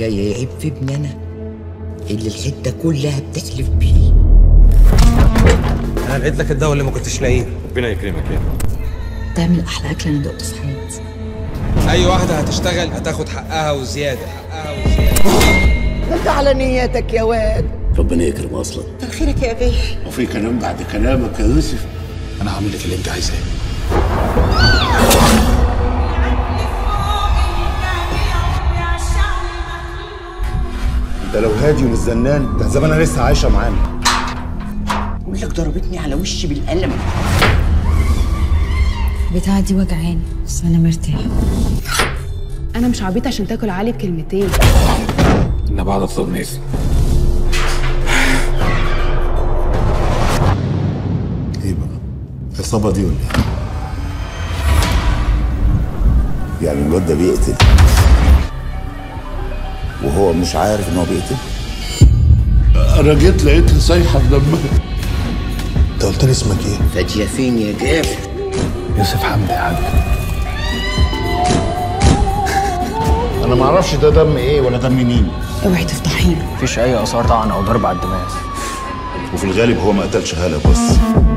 جاي يعيب في ابني انا اللي الحته كلها بتحلف بيه انا لقيت لك الدواء اللي ما كنتش لاقيه ربنا يكرمك يا تعمل احلى اكل انا دقته في حياتي اي واحده هتشتغل هتاخد حقها وزياده حقها وزياده انت على نياتك يا واد ربنا يكرم اصلا خيرك يا بيه وفي كلام بعد كلامك يا يوسف انا هعمل لك اللي انت عايزاه انت لو هادي ومش زنان كان زمانها لسه عايشه معانا بقول لك ضربتني على وشي بالقلم بتاعة دي وجعاني بس انا مرتاحه انا مش عبيط عشان تاكل علي بكلمتين انا بعد اطلب ناس ايه بقى العصابه دي ولا ايه يعني الواد ده بيقتل وهو مش عارف ان هو بيقتل انا جيت لقيتها سايحه في دمها انت قلت لي اسمك ايه فاجيه فين يا جافر يوسف حمدي يا حاج انا ما اعرفش ده دم ايه ولا دم مين اوعي تفضحينا مفيش اي اثار طعن او ضرب على الدماغ وفي الغالب هو ما قتلش هاله بس